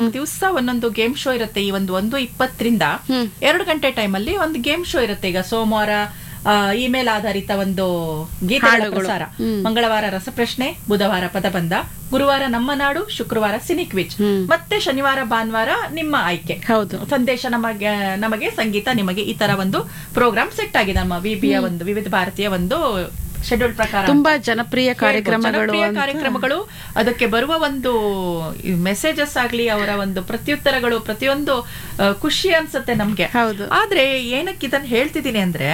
ದಿವಸ ಒಂದೊಂದು game show ಇರುತ್ತೆ ಈ ಒಂದು ಒಂದು ಇಪ್ಪತ್ತರಿಂದ ಎರಡು ಗಂಟೆ ಟೈಮಲ್ಲಿ ಒಂದು ಗೇಮ್ ಶೋ ಇರುತ್ತೆ ಈಗ ಸೋಮವಾರ ಇಮೇಲ್ ಆಧಾರಿತ ಒಂದು ಗೀತೆಗಳ ಪ್ರಸಾರ ಮಂಗಳವಾರ ರಸಪ್ರಶ್ನೆ ಬುಧವಾರ ಪದಬಂಧ ಗುರುವಾರ ನಮ್ಮ ನಾಡು ಶುಕ್ರವಾರ ಸಿನಿಕ್ ವಿಚ್ ಮತ್ತೆ ಶನಿವಾರ ಭಾನುವಾರ ನಿಮ್ಮ ಆಯ್ಕೆ ಹೌದು ಸಂದೇಶ ನಮಗೆ ನಮಗೆ ಸಂಗೀತ ನಿಮಗೆ ಈ ತರ ಒಂದು ಪ್ರೋಗ್ರಾಮ್ ಸೆಟ್ ಆಗಿದೆ ನಮ್ಮ ವಿಬಿಯ ಒಂದು ವಿವಿಧ ಭಾರತೀಯ ಒಂದು ಶೆಡ್ಯೂಲ್ ಪ್ರಕಾರ ತುಂಬಾ ಜನಪ್ರಿಯ ಕಾರ್ಯಕ್ರಮಗಳು ಜನಪ್ರಿಯ ಅಂತ. ಕಾರ್ಯಕ್ರಮಗಳು ಅದಕ್ಕೆ ಬರುವ ಒಂದು ಮೆಸೇಜಸ್ ಆಗ್ಲಿ ಅವರ ಒಂದು ಪ್ರತ್ಯುತ್ತರಗಳು ಪ್ರತಿಯೊಂದು ಆ, ಖುಷಿ ಅನ್ಸುತ್ತೆ ನಮ್ಗೆ ಹೌದು. ಆದ್ರೆ ಏನಕ್ಕೆ ಇದನ್ನ ಹೇಳ್ತಿದ್ದೀನಿ ಅಂದ್ರೆ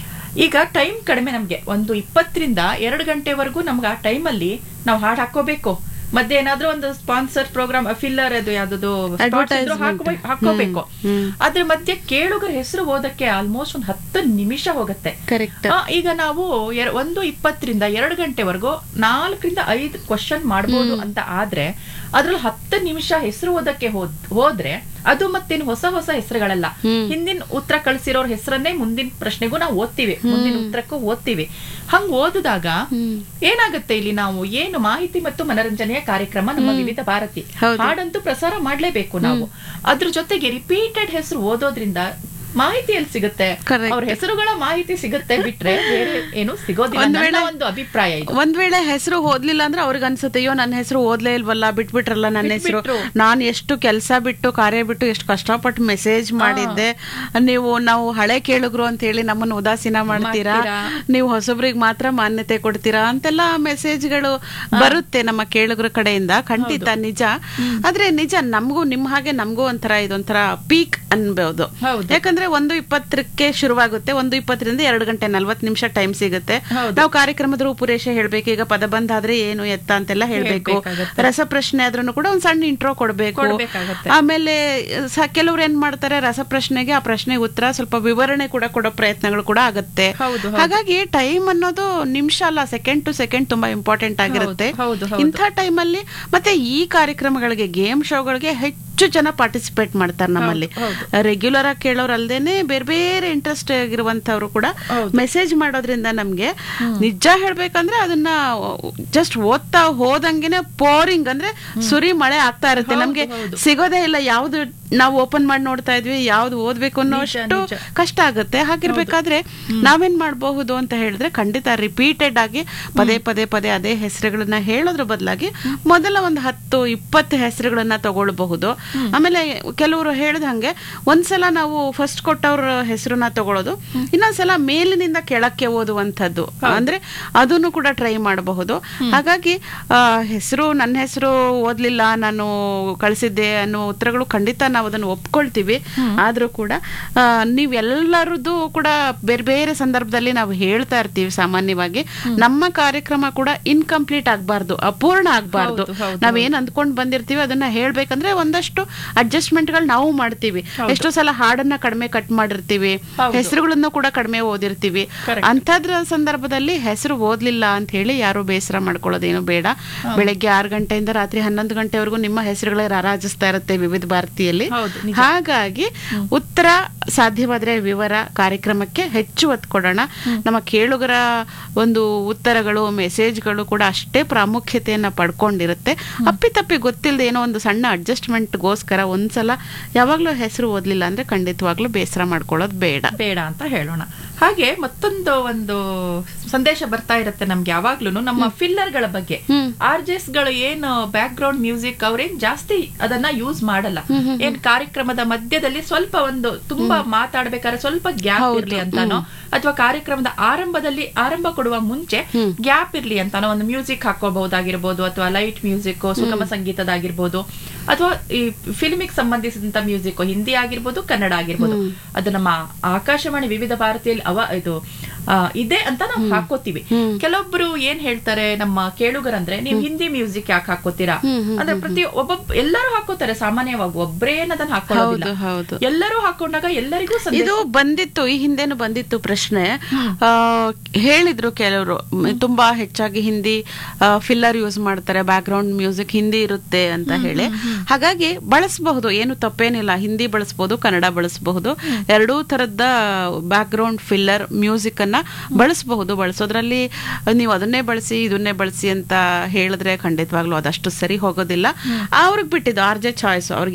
ಈಗ ಟೈಮ್ ಕಡಿಮೆ ನಮ್ಗೆ ಒಂದು ಇಪ್ಪತ್ತರಿಂದ ಎರಡು ಗಂಟೆವರೆಗೂ ನಮ್ಗೆ ಆ ಟೈಮಲ್ಲಿ ನಾವು ಹಾಡು ಹಾಕೋಬೇಕು ಮಧ್ಯೆ ಏನಾದ್ರೂ ಒಂದು ಸ್ಪಾನ್ಸರ್ ಪ್ರೋಗ್ರಾಮ್ ಫಿಲ್ಲರ್ ಅದು ಯಾವ್ದು Advertisement. ಹಾಕೋಬೇಕು ಹ್ಮ್. ಅದ್ರ ಮಧ್ಯೆ ಕೇಳುಗರ ಹೆಸರು ಓದಕ್ಕೆ ಆಲ್ಮೋಸ್ಟ್ ಒಂದು ಹತ್ತು ನಿಮಿಷ ಹೋಗುತ್ತೆ ಕರೆಕ್ಟ್ ಆ, ಈಗ ನಾವು ಎರ- ಒಂದು ಇಪ್ಪತ್ತರಿಂದ ಎರಡು ಗಂಟೆವರೆಗೂ ನಾಲ್ಕರಿಂದ ಐದು ಕ್ವಶನ್ ಮಾಡ್ಬೋದು ಅಂತ ಆದ್ರೆ ಅದ್ರಲ್ಲಿ ಹತ್ತು ನಿಮಿಷ ಹೆಸರು ಓದಕ್ಕೆ ಹೋದ್ ಹೋದ್ರೆ ಅದು ಮತ್ತೇನು ಹೊಸ ಹೊಸ ಹೆಸರುಗಳಲ್ಲ ಹಿಂದಿನ ಉತ್ತರ ಕಳ್ಸಿರೋರ್ ಹೆಸರನ್ನೇ ಮುಂದಿನ ಪ್ರಶ್ನೆಗೂ ನಾವು ಓದ್ತೀವಿ ಮುಂದಿನ ಉತ್ತರಕ್ಕೂ ಓದ್ತೀವಿ ಹಂಗ್ ಓದಿದಾಗ ಏನಾಗುತ್ತೆ ಇಲ್ಲಿ ನಾವು ಏನು ಮಾಹಿತಿ ಮತ್ತು ಮನರಂಜನೆಯ ಕಾರ್ಯಕ್ರಮ ನಮ್ಮ ವಿವಿಧ ಭಾರತಿ ಹೌದು. ಹಾಡಂತೂ ಪ್ರಸಾರ ಮಾಡ್ಲೇಬೇಕು ನಾವು ಅದ್ರ ಜೊತೆಗೆ ರಿಪೀಟೆಡ್ ಹೆಸರು ಓದೋದ್ರಿಂದ ಮಾಹಿತಿ ಎಲ್ಲಿ ಸಿಗುತ್ತೆ Correct. ಅವ್ರ ಹೆಸರುಗಳ ಮಾಹಿತಿ ಸಿಗುತ್ತೆ ಬಿಟ್ರೆ ಬೇರೆ ಏನು ಸಿಗೋದಿಲ್ಲ ಒಂದ್ ನನ್ನ ವೇಳೆ- ಒಂದು ಅಭಿಪ್ರಾಯ ಇದು ಒಂದ್ ವೇಳೆ ಹೆಸರು ಓದ್ಲಿಲ್ಲ ಅಂದ್ರೆ ಅವ್ರಿಗೆ ಅನ್ಸುತ್ತೆ ಅಯ್ಯೋ ನನ್ನ ಹೆಸರು ಓದ್ಲೇ ಇಲ್ವಲ್ಲ ಬಿಟ್ಬಿಟ್ರಲ್ಲ ನನ್ನ ಹೆಸರು ಬಿಟ್ಬಿಟ್ರು. ನಾನು ಎಷ್ಟು ಕೆಲಸ ಬಿಟ್ಟು ಕಾರ್ಯ ಬಿಟ್ಟು ಎಷ್ಟು ಕಷ್ಟಪಟ್ಟು ಮೆಸೇಜ್ ಮಾಡಿದ್ದೆ ನೀವು ನಾವು ಹಳೆ ಕೇಳುಗರು ಅಂತ ಹೇಳಿ ನಮ್ಮನ್ನು ಉದಾಸೀನ ಮಾಡ್ತೀರಾ ಮಾಡ್ತೀರಾ. ನೀವು ಹೊಸಬ್ರಿಗೆ ಮಾತ್ರ ಮಾನ್ಯತೆ ಕೊಡ್ತೀರಾ ಅಂತೆಲ್ಲ ಮೆಸೇಜ್ಗಳು ಬರುತ್ತೆ ನಮ್ಮ ಕೇಳುಗರ ಕಡೆಯಿಂದ ಖಂಡಿತ ನಿಜ ಆದ್ರೆ ನಿಜ ನಮಗೂ ನಿಮ್ ಹಾಗೆ ನಮಗೂ ಒಂಥರ ಇದೊಂಥರ ಪೀಕ್ ಅನ್ಬೋದು ಹೌದು. ಯಾಕಂದ್ರೆ ಒಂದು ಇಪ್ಪತ್ತಕ್ಕೆ ಶುರುವಾಗುತ್ತೆ ಒಂದು ಇಪ್ಪತ್ತರಿಂದ ಎರಡು ಗಂಟೆ ನಲ್ವತ್ತು ನಿಮಿಷ ಟೈಮ್ ಸಿಗುತ್ತೆ ಹೌದು. ನಾವು ಕಾರ್ಯಕ್ರಮದ ರೂಪುರೇಷೆ ಹೇಳ್ಬೇಕು ಈಗ ಪದಬಂಧ ಆದ್ರೆ ಏನು ಎತ್ತ ಅಂತೆಲ್ಲ ಹೇಳ್ಬೇಕು ಹೇಳ್ಬೇಕಾಗತ್ತೆ. ರಸಪ್ರಶ್ನೆ ಆದ್ರೂ ಕೂಡ ಒಂದ್ ಸಣ್ಣ ಇಂಟ್ರೋ ಕೊಡ್ಬೇಕು ಕೊಡ್ಬೇಕಾಗತ್ತೆ. ಆಮೇಲೆ ಸ- ಕೆಲವ್ರು ಏನ್ ಮಾಡ್ತಾರೆ ರಸಪ್ರಶ್ನೆಗೆ ಆ ಪ್ರಶ್ನೆಗೆ ಉತ್ತರ ಸ್ವಲ್ಪ ವಿವರಣೆ ಕೂಡ ಕೊಡೋ ಪ್ರಯತ್ನಗಳು ಕೂಡ ಆಗುತ್ತೆ ಹೌದು, ಹೌದು. ಹಾಗಾಗಿ ಟೈಮ್ ಅನ್ನೋದು ನಿಮಿಷ ಅಲ್ಲ ಸೆಕೆಂಡ್ ಟು ಸೆಕೆಂಡ್ ತುಂಬಾ ಇಂಪಾರ್ಟೆಂಟ್ ಆಗಿರುತ್ತೆ ಹೌದು, ಹೌದು. ಇಂಥ ಟೈಮಲ್ಲಿ ಮತ್ತೆ ಈ ಕಾರ್ಯಕ್ರಮಗಳಿಗೆ ಗೇಮ್ ಶೋಗಳಿಗೆ ಹೆಚ್ಚು ಜನ ಪಾರ್ಟಿಸಿಪೇಟ್ ಮಾಡ್ತಾರೆ ನಮ್ಮಲ್ಲಿ ಹೌದು, ರೆಗ್ಯುಲರ್ ಆಗಿ ಕೇಳೋರು ಅಲ್ದೇನೆ ಬೇರೆ ಬೇರೆ ಇಂಟ್ರೆಸ್ಟ್ ಆಗಿರುವಂತವ್ರು ಕೂಡ ಹೌದು. ಮೆಸೇಜ್ ಮಾಡೋದ್ರಿಂದ ನಮ್ಗೆ ನಿಜ ಹೇಳ್ಬೇಕಂದ್ರೆ ಅದನ್ನ ಜಸ್ಟ್ ಓದ್ತಾ ಹೋದಂಗೆನೆ ಪೋರಿಂಗ್ ಅಂದ್ರೆ ಸುರಿ ಮಳೆ ಆಗ್ತಾ ಇರುತ್ತೆ ಹೌದು, ನಮ್ಗೆ ಹೌದು. ಸಿಗೋದೇ ಇಲ್ಲ ಯಾವ್ದು ನಾವು ಓಪನ್ ಮಾಡಿ ನೋಡ್ತಾ ಇದ್ವಿ ಯಾವ್ದು ಓದ್ಬೇಕು ಅನ್ನೋ ನಿಜ, ಅಷ್ಟು ನಿಜ. ಕಷ್ಟ ಆಗುತ್ತೆ ಹಾಗಿರ್ಬೇಕಾದ್ರೆ ನಾವೇನ್ ಮಾಡಬಹುದು ಅಂತ ಹೇಳಿದ್ರೆ ಖಂಡಿತ ರಿಪೀಟೆಡ್ ಆಗಿ ಪದೇ ಪದೇ ಪದೇ ಅದೇ ಹೆಸರುಗಳನ್ನ ಹೇಳೋದ್ರ ಬದಲಾಗಿ ಮೊದಲ ಒಂದು ಹತ್ತು ಇಪ್ಪತ್ತು ಹೆಸರುಗಳನ್ನ ತಗೊಳ್ಬಹುದು ಆಮೇಲೆ ಕೆಲವರು ಹೇಳ್ದ ಹಂಗೆ ಒಂದ್ಸಲ ನಾವು ಫಸ್ಟ್ ಕೊಟ್ಟವ್ರ ಹೆಸರನ್ನ ತಗೊಳ್ಳೋದು ಇನ್ನೊಂದ್ಸಲ ಮೇಲಿನಿಂದ ಕೆಳಕ್ಕೆ ಓದುವಂಥದ್ದು ಅಂದ್ರೆ ಅದನ್ನು ಕೂಡ ಟ್ರೈ ಮಾಡಬಹುದು ಹಾಗಾಗಿ ಹೆಸರು ನನ್ನ ಹೆಸರು ಓದ್ಲಿಲ್ಲ ನಾನು ಕಳಿಸಿದ್ದೆ ಅನ್ನೋ ಉತ್ತರಗಳು ಖಂಡಿತ ನಾವು ಅದನ್ನು ಒಪ್ಕೊಳ್ತೀವಿ ಆದ್ರೂ ಕೂಡ ಆ, ನೀವೆಲ್ಲರದ್ದು ಕೂಡ ಬೇರೆ ಬೇರೆ ಸಂದರ್ಭದಲ್ಲಿ ನಾವು ಹೇಳ್ತಾ ಇರ್ತೀವಿ ಸಾಮಾನ್ಯವಾಗಿ ನಮ್ಮ ಕಾರ್ಯಕ್ರಮ ಕೂಡ ಇನ್ಕಂಪ್ಲೀಟ್ ಆಗ್ಬಾರ್ದು ಅಪೂರ್ಣ ಆಗ್ಬಾರ್ದು ಹೌದು, ಹೌದು, ನಾವೇನ್ ಅಂದ್ಕೊಂಡ್ ಬಂದಿರ್ತೀವಿ ಅದನ್ನ ಹೇಳ್ಬೇಕಂದ್ರೆ ಒಂದಷ್ಟು ಅಡ್ಜಸ್ಟ್ಮೆಂಟ್ಗಳು ನಾವು ಮಾಡ್ತೀವಿ ಎಷ್ಟೋ ಸಲ ಹಾಡನ್ನ ಕಡಿಮೆ ಕಟ್ ಮಾಡಿರ್ತೀವಿ ಹೌದು. ಹೆಸರುಗಳನ್ನು ಕೂಡ ಕಡಿಮೆ ಓದಿರ್ತೀವಿ Correct. ಅಂಥದ್ರ ಸಂದರ್ಭದಲ್ಲಿ ಹೆಸರು ಓದ್ಲಿಲ್ಲ ಅಂತ ಹೇಳಿ ಯಾರು ಬೇಸರ ಮಾಡ್ಕೊಳ್ಳೋದೇನು ಬೇಡ ಬೆಳಗ್ಗೆ ಆರು ಗಂಟೆಯಿಂದ ರಾತ್ರಿ ಹನ್ನೊಂದು ಗಂಟೆವರೆಗೂ ನಿಮ್ಮ ಹೆಸರುಗಳೇ ರಾರಾಜಿಸ್ತಾ ಇರುತ್ತೆ ವಿವಿಧ ಭಾರತಿಯಲ್ಲಿ ಹೌದು, ನಿಜ. ಹಾಗಾಗಿ ಉತ್ತರ ಸಾಧ್ಯವಾದ್ರೆ ವಿವರ ಕಾರ್ಯಕ್ರಮಕ್ಕೆ ಹೆಚ್ಚು ಒತ್ತು ಕೊಡೋಣ ನಮ್ಮ ಕೇಳುಗರ ಒಂದು ಉತ್ತರಗಳು ಮೆಸೇಜ್ಗಳು ಕೂಡ ಅಷ್ಟೇ ಪ್ರಾಮುಖ್ಯತೆಯನ್ನ ಪಡ್ಕೊಂಡಿರುತ್ತೆ ಅಪ್ಪಿತಪ್ಪಿ ಗೊತ್ತಿಲ್ಲದೆ ಏನೋ ಒಂದು ಸಣ್ಣ ಅಡ್ಜಸ್ಟ್ಮೆಂಟ್ಗೋಸ್ಕರ ಒಂದ್ಸಲ ಯಾವಾಗ್ಲೂ ಹೆಸರು ಓದ್ಲಿಲ್ಲ ಅಂದ್ರೆ ಖಂಡಿತವಾಗ್ಲೂ ಬೇಸರ ಮಾಡ್ಕೊಳ್ಳೋದು ಬೇಡ ಬೇಡ ಅಂತ ಹೇಳೋಣ ಹಾಗೆ ಮತ್ತೊಂದು ಒಂದು ಸಂದೇಶ ಬರ್ತಾ ಇರುತ್ತೆ ನಮ್ಗೆ ಯಾವಾಗ್ಲೂ ನಮ್ಮ ಫಿಲ್ಲರ್ ಗಳ ಬಗ್ಗೆ ಹ್ಮ್. ಆರ್ಜೆಸ್ ಗಳು ಏನು ಬ್ಯಾಕ್ ಗ್ರೌಂಡ್ ಮ್ಯೂಸಿಕ್ ಅವ್ರೇನ್ ಜಾಸ್ತಿ ಅದನ್ನ ಯೂಸ್ ಮಾಡಲ್ಲ ಏನ್ ಕಾರ್ಯಕ್ರಮದ ಮಧ್ಯದಲ್ಲಿ ಸ್ವಲ್ಪ ಒಂದು ತುಂಬಾ ಮಾತಾಡ್ಬೇಕಾದ್ರೆ ಸ್ವಲ್ಪ ಗ್ಯಾಪ್ ಇರ್ಲಿ ಅಂತಾನೋ ಅಥವಾ ಕಾರ್ಯಕ್ರಮದ ಆರಂಭದಲ್ಲಿ ಆರಂಭ ಕೊಡುವ ಮುಂಚೆ ಗ್ಯಾಪ್ ಇರ್ಲಿ ಅಂತಾನೋ ಒಂದು ಮ್ಯೂಸಿಕ್ ಹಾಕೋಬಹುದಾಗಿರ್ಬೋದು ಅಥವಾ ಲೈಟ್ ಮ್ಯೂಸಿಕ್ ಸುಗಮ ಸಂಗೀತದಾಗಿರ್ಬೋದು ಅಥವಾ ಈ ಫಿಲ್ಮಿಗೆ ಸಂಬಂಧಿಸಿದಂತ ಮ್ಯೂಸಿಕ್ ಹಿಂದಿ ಆಗಿರ್ಬೋದು ಕನ್ನಡ ಆಗಿರ್ಬೋದು ಅದು ನಮ್ಮ ಆಕಾಶವಾಣಿ ವಿವಿಧ ಭಾರತಿಯಲ್ಲಿ ಅವ ಇದು ಆ, ಇದೆ ಅಂತ ನಾವು ಹಾಕೋತೀವಿ ಕೆಲವೊಬ್ರು ಏನ್ ಹೇಳ್ತಾರೆ ನಮ್ಮ ಕೇಳುಗರಂದ್ರೆ ನೀವು ಹಿಂದಿ ಮ್ಯೂಸಿಕ್ ಯಾಕೆ ಹಾಕೋತೀರಾ ಅಂದ್ರೆ ಪ್ರತಿ ಒಬ್ಬೊಬ್ಬ ಎಲ್ಲರೂ ಹಾಕೋತಾರೆ ಸಾಮಾನ್ಯವಾಗಿ ಒಬ್ರೇ ಅದನ್ನ ಹಾಕೊಳ್ಳೋದಿಲ್ಲ ಹೌದು ಹೌದು ಎಲ್ಲರೂ ಹಾಕೊಂಡಾಗ ಎಲ್ಲರಿಗೂ ಸಂದೇಶ ಇದು ಬಂದಿತ್ತು ಈ ಹಿಂದೆನು ಬಂದಿತ್ತು ಪ್ರಶ್ನೆ ಆ, ಹೇಳಿದ್ರು ಕೆಲವರು ತುಂಬಾ ಹೆಚ್ಚಾಗಿ ಹಿಂದಿ ಫಿಲ್ಲರ್ ಯೂಸ್ ಮಾಡ್ತಾರೆ ಬ್ಯಾಕ್ ಗ್ರೌಂಡ್ ಮ್ಯೂಸಿಕ್ ಹಿಂದಿ ಇರುತ್ತೆ ಅಂತ ಹೇಳಿ ಹಾಗಾಗಿ ಬಳಸಬಹುದು ಏನು ತಪ್ಪೇನಿಲ್ಲ ಹಿಂದಿ ಬಳಸಬಹುದು ಕನ್ನಡ ಬಳಸಬಹುದು ಎರಡೂ ತರದ ಬ್ಯಾಕ್ ಗ್ರೌಂಡ್ ಫಿಲ್ಲರ್ ಮ್ಯೂಸಿಕ್ ಅನ್ನ ಬಳಸಬಹುದು ಬಳಸೋದ್ರಲ್ಲಿ ನೀವು ಅದನ್ನೇ ಬಳಸಿ ಇದನ್ನೇ ಬಳಸಿ ಅಂತ ಹೇಳಿದ್ರೆ ಖಂಡಿತವಾಗ್ಲೂ ಅದಷ್ಟು ಸರಿ ಹೋಗೋದಿಲ್ಲ ಅವ್ರಿಗೆ ಬಿಟ್ಟಿದ್ದು ಆರ್ ಜೆ ಚಾಯ್ಸ್ ಅವ್ರಿಗೆ